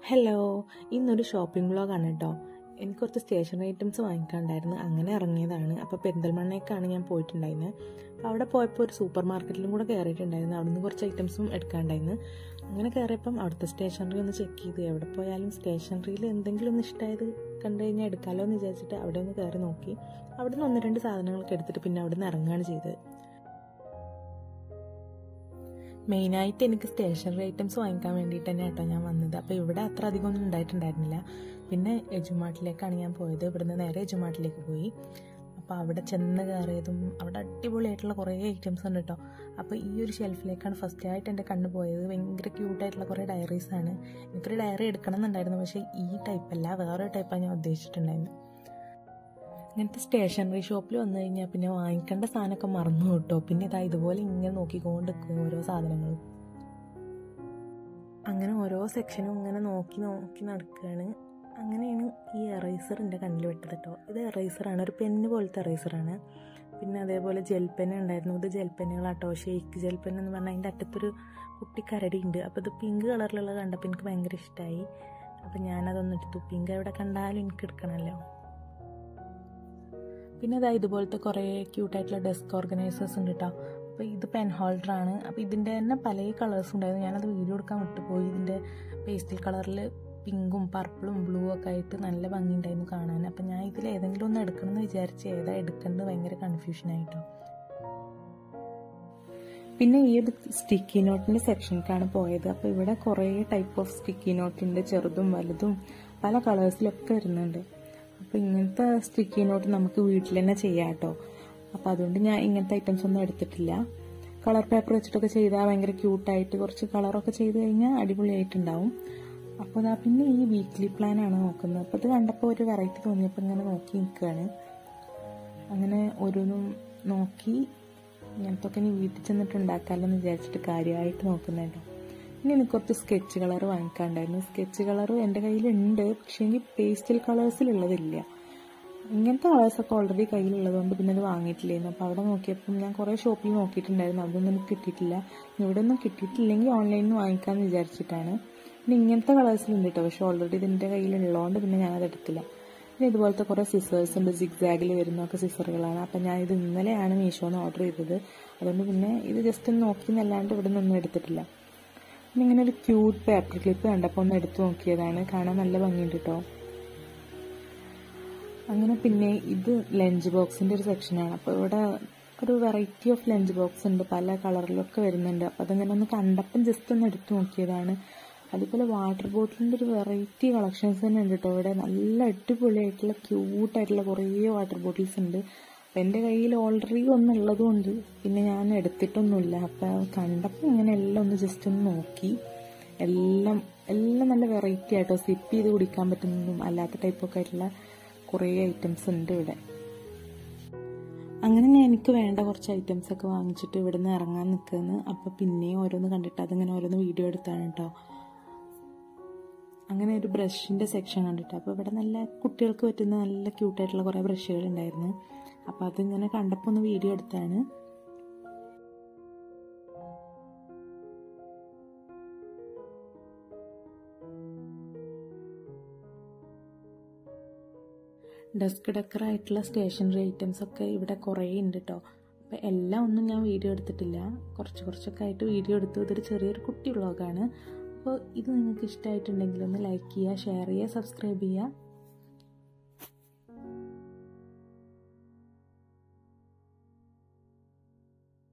hello ഇന്നൊരു shopping വ്ളോഗാണ് കേട്ടോ എനിക്ക് കുറച്ച് സ്റ്റേഷനറി ഐറ്റംസ് വാങ്ങിക്കാണ്ടായിരുന്നു അങ്ങനെ ഇറങ്ങിയതാണ് അപ്പോൾ പെരിന്തൽമണ്ണയ്ക്കാണ് ഞാൻ പോയിട്ടുണ്ടായിരുന്നത് അപ്പോൾ അവിടെ പോയപ്പോൾ ഒരു സൂപ്പർ മാർക്കറ്റിലും കൂടെ കയറിയിട്ടുണ്ടായിരുന്നു അവിടുന്ന് കുറച്ച് ഐറ്റംസും എടുക്കാണ്ടായിരുന്നു അങ്ങനെ കയറിയപ്പം അവിടുത്തെ സ്റ്റേഷനറി ഒന്ന് ചെക്ക് ചെയ്ത് എവിടെ പോയാലും സ്റ്റേഷനറിയിൽ എന്തെങ്കിലും ഒന്ന് ഇഷ്ടമായത് കണ്ടു കഴിഞ്ഞാൽ എടുക്കാമല്ലോ എന്ന് വിചാരിച്ചിട്ട് അവിടെ ഒന്ന് കയറി നോക്കി അവിടെ നിന്ന് ഒന്ന് രണ്ട് സാധനങ്ങളൊക്കെ എടുത്തിട്ട് പിന്നെ അവിടെ നിന്ന് ഇറങ്ങുകയാണ് ചെയ്തത് മെയിനായിട്ട് എനിക്ക് സ്റ്റേഷനറി ഐറ്റംസ് വാങ്ങിക്കാൻ വേണ്ടിയിട്ട് തന്നെ കേട്ടോ ഞാൻ വന്നത് അപ്പോൾ ഇവിടെ അത്ര അധികം ഒന്നും ഉണ്ടായിട്ടുണ്ടായിരുന്നില്ല പിന്നെ എജുമാട്ടിലേക്കാണ് ഞാൻ പോയത് ഇവിടുന്ന് നേരെ എജുമാട്ടിലേക്ക് പോയി അപ്പോൾ അവിടെ ചെന്ന് കയറിയതും അവിടെ അടിപൊളിയായിട്ടുള്ള കുറേ ഐറ്റംസ് ഉണ്ട് കേട്ടോ അപ്പോൾ ഈ ഒരു ഷെൽഫിലേക്കാണ് ഫസ്റ്റ് ആയിട്ട് എൻ്റെ കണ്ണ് പോയത് ഭയങ്കര ക്യൂട്ടായിട്ടുള്ള കുറേ ഡയറീസ് ആണ് എനിക്കൊരു ഡയറി എടുക്കണം എന്നുണ്ടായിരുന്നു പക്ഷേ ഈ ടൈപ്പല്ല വേറൊരു ടൈപ്പാണ് ഞാൻ ഉദ്ദേശിച്ചിട്ടുണ്ടായിരുന്നത് ഇങ്ങനത്തെ സ്റ്റേഷനറി ഷോപ്പിൽ വന്നു കഴിഞ്ഞാൽ പിന്നെ വാങ്ങിക്കേണ്ട സാധനമൊക്കെ മറന്നു കിട്ടോ പിന്നെ ഇതാ ഇതുപോലെ ഇങ്ങനെ നോക്കിക്കൊണ്ട് നിൽക്കും ഓരോ സാധനങ്ങളും അങ്ങനെ ഓരോ സെക്ഷനും ഇങ്ങനെ നോക്കി നോക്കി നടക്കുകയാണ് അങ്ങനെയാണ് ഈ എറൈസർ എൻ്റെ കണ്ണിൽ വെട്ടത് കേട്ടോ ഇത് എറൈസറാണ് ഒരു പെന്ന് പോലത്തെ എറൈസറാണ് പിന്നെ അതേപോലെ ജെൽ പെൻ ഉണ്ടായിരുന്നു ഇത് ജെൽ പെന്നുകളാട്ടോ ഷെയ്ക്ക് ജെൽ പെൻ എന്ന് പറഞ്ഞാൽ അതിൻ്റെ അറ്റത്തൊരു കുട്ടി കരടി ഉണ്ട് അപ്പോൾ ഇത് പിങ്ക് കളറിലുള്ളത് കണ്ടപ്പോൾ എനിക്ക് ഭയങ്കര ഇഷ്ടമായി അപ്പോൾ ഞാനതൊന്ന് എടുത്തു പിങ്ക് എവിടെ കണ്ടാലും എനിക്ക് എടുക്കണമല്ലോ പിന്നെ അതാ ഇതുപോലത്തെ കുറേ ക്യൂട്ടായിട്ടുള്ള ഡെസ്ക് ഓർഗനൈസേഴ്സ് ഉണ്ട് കേട്ടോ അപ്പോൾ ഇത് പെൻ ഹോൾഡറാണ് അപ്പോൾ ഇതിൻ്റെ തന്നെ പല കളേഴ്സ് ഉണ്ടായിരുന്നു ഞാനത് വീഡിയോ എടുക്കാൻ വിട്ടുപോയി ഇതിൻ്റെ പേസ്റ്റൽ കളറിൽ പിങ്കും പർപ്പിളും ബ്ലൂ ഒക്കെ ആയിട്ട് നല്ല ഭംഗി ഉണ്ടായിരുന്നു കാണാൻ അപ്പം ഞാൻ ഇതിൽ ഏതെങ്കിലും ഒന്ന് എടുക്കണം എന്ന് വിചാരിച്ച് ഏതാ എടുക്കേണ്ടത് ഭയങ്കര കൺഫ്യൂഷനായിട്ടോ പിന്നെ ഈ ഒരു സ്റ്റിക്കി നോട്ടിൻ്റെ സെക്ഷനിലേക്കാണ് പോയത് അപ്പോൾ ഇവിടെ കുറേ ടൈപ്പ് ഓഫ് സ്റ്റിക്കി നോട്ട് ഉണ്ട് ചെറുതും വലുതും പല കളേഴ്സിലൊക്കെ വരുന്നുണ്ട് അപ്പോൾ ഇങ്ങനത്തെ സ്റ്റിക്കി നോട്ട് നമുക്ക് വീട്ടിൽ തന്നെ ചെയ്യാം കേട്ടോ അപ്പോൾ അതുകൊണ്ട് ഞാൻ ഇങ്ങനത്തെ ഐറ്റംസ് ഒന്നും എടുത്തിട്ടില്ല കളർ പേപ്പർ വെച്ചിട്ടൊക്കെ ചെയ്താൽ ഭയങ്കര ക്യൂട്ടായിട്ട് കുറച്ച് കളറൊക്കെ ചെയ്ത് കഴിഞ്ഞാൽ അടിപൊളിയായിട്ടുണ്ടാവും അപ്പോൾ അതാ പിന്നെ ഈ വീക്ക്ലി പ്ലാൻ ആണ് നോക്കുന്നത് അപ്പോൾ ഇത് കണ്ടപ്പോൾ ഒരു വെറൈറ്റി തോന്നിയപ്പോൾ ഇങ്ങനെ നോക്കി നിൽക്കുകയാണ് അങ്ങനെ ഓരോന്നും നോക്കി ഇങ്ങനത്തെ ഒക്കെ ഇനി വീട്ടിൽ ചെന്നിട്ട് ഉണ്ടാക്കാമല്ലോ എന്ന് വിചാരിച്ചിട്ട് കാര്യമായിട്ട് നോക്കുന്നുണ്ടോ ഇനി എനിക്ക് കുറച്ച് സ്കെച്ച് കളർ വാങ്ങിക്കാണ്ടായിരുന്നു സ്കെച്ച് കളർ എൻ്റെ കയ്യിലുണ്ട് പക്ഷേ എനിക്ക് പേസ്റ്റൽ കളേഴ്സിലുള്ളതില്ല ഇങ്ങനത്തെ കളേഴ്സൊക്കെ ഓൾറെഡി കയ്യിലുള്ളതുകൊണ്ട് പിന്നെ അത് വാങ്ങിയിട്ടില്ലായിരുന്നു അപ്പോൾ അവിടെ നോക്കിയപ്പം ഞാൻ കുറേ ഷോപ്പിൽ നോക്കിയിട്ടുണ്ടായിരുന്നു അതൊന്നും എനിക്ക് കിട്ടിയിട്ടില്ല ഇവിടെ ഒന്നും കിട്ടിയിട്ടില്ലെങ്കിൽ ഓൺലൈനിൽ നിന്ന് വാങ്ങിക്കാമെന്ന് വിചാരിച്ചിട്ടാണ് പിന്നെ ഇങ്ങനത്തെ കളേഴ്സിലുണ്ട് കേട്ടോ പക്ഷേ ഓൾറെഡി ഇതിൻ്റെ കയ്യിലുള്ളതുകൊണ്ട് പിന്നെ ഞാനത് എടുത്തില്ല പിന്നെ ഇതുപോലത്തെ കുറേ സിസേഴ്സ് ഉണ്ട് സിഗ്സാഗിൽ വരുന്നൊക്കെ സിസറുകളാണ് അപ്പം ഞാൻ ഇത് ഇന്നലെയാണ് മീഷോന്ന് ഓർഡർ ചെയ്തത് അതുകൊണ്ട് പിന്നെ ഇത് ജസ്റ്റ് ഒന്ന് നോക്കി എന്നല്ലാണ്ട് ഇവിടെ നിന്നൊന്നും എടുത്തിട്ടില്ല പിന്നെ ഇങ്ങനെ ഒരു ക്യൂട്ട് പേപ്പർ ക്ലിപ്പ് കണ്ടപ്പോൾ ഒന്ന് എടുത്തു നോക്കിയതാണ് കാണാൻ നല്ല ഭംഗിയുണ്ട് കേട്ടോ അങ്ങനെ പിന്നെ ഇത് ലഞ്ച് ബോക്സിൻ്റെ ഒരു സെക്ഷനാണ് അപ്പോൾ ഇവിടെ ഒരു വെറൈറ്റി ഓഫ് ലഞ്ച് ബോക്സ് ഉണ്ട് പല കളറിലൊക്കെ വരുന്നുണ്ട് അപ്പോൾ അതങ്ങനെ ഒന്ന് കണ്ടപ്പം ജസ്റ്റ് ഒന്ന് എടുത്തു നോക്കിയതാണ് അതുപോലെ വാട്ടർ ബോട്ടിലിൻ്റെ ഒരു വെറൈറ്റി കളക്ഷൻസ് തന്നെ ഉണ്ട് കേട്ടോ ഇവിടെ നല്ല അടിപൊളിയായിട്ടുള്ള ക്യൂട്ടായിട്ടുള്ള കുറേ വാട്ടർ ബോട്ടിൽസ് ഉണ്ട് അപ്പം എൻ്റെ കയ്യിൽ ഓൾറെഡി ഒന്നുള്ളതും ഉണ്ട് പിന്നെ ഞാൻ എടുത്തിട്ടൊന്നുമില്ല അപ്പം കണ്ടപ്പോൾ ഇങ്ങനെ എല്ലാം ഒന്ന് ജസ്റ്റ് ഒന്ന് നോക്കി എല്ലാം എല്ലാം നല്ല വെറൈറ്റി ആയിട്ടോ സിപ്പ് ചെയ്ത് കുടിക്കാൻ പറ്റുന്നതും അല്ലാത്ത ടൈപ്പൊക്കെ ആയിട്ടുള്ള കുറേ ഐറ്റംസ് ഉണ്ട് ഇവിടെ അങ്ങനെ ഞാൻ എനിക്ക് വേണ്ട കുറച്ച് ഐറ്റംസ് ഒക്കെ വാങ്ങിച്ചിട്ട് ഇവിടെ നിന്ന് ഇറങ്ങാൻ നിൽക്കുന്നു അപ്പോൾ പിന്നെയും ഓരോന്ന് കണ്ടിട്ട് അതിങ്ങനെ ഓരോന്ന് വീഡിയോ എടുത്താണ് കേട്ടോ അങ്ങനെ ഒരു ബ്രഷിൻ്റെ സെക്ഷൻ കണ്ടിട്ട് അപ്പോൾ ഇവിടെ നല്ല കുട്ടികൾക്ക് പറ്റുന്ന നല്ല ക്യൂട്ടായിട്ടുള്ള കുറേ ബ്രഷുകൾ ഉണ്ടായിരുന്നു അപ്പോൾ അതിങ്ങനെ കണ്ടപ്പോൾ ഒന്ന് വീഡിയോ എടുത്താണ് ഡെസ്ക് ഡെക്കറായിട്ടുള്ള സ്റ്റേഷനറി ഐറ്റംസ് ഒക്കെ ഇവിടെ കുറേ ഉണ്ട് കേട്ടോ അപ്പോൾ എല്ലാം ഒന്നും ഞാൻ വീഡിയോ എടുത്തിട്ടില്ല കുറച്ച് കുറച്ചൊക്കെ ആയിട്ട് വീഡിയോ എടുത്തു ഇതൊരു ചെറിയൊരു കുട്ടി വ്ളോഗാണ് അപ്പോൾ ഇത് നിങ്ങൾക്ക് ഇഷ്ടമായിട്ടുണ്ടെങ്കിൽ ഒന്ന് ലൈക്ക് ചെയ്യുക ഷെയർ ചെയ്യുക സബ്സ്ക്രൈബ് ചെയ്യുക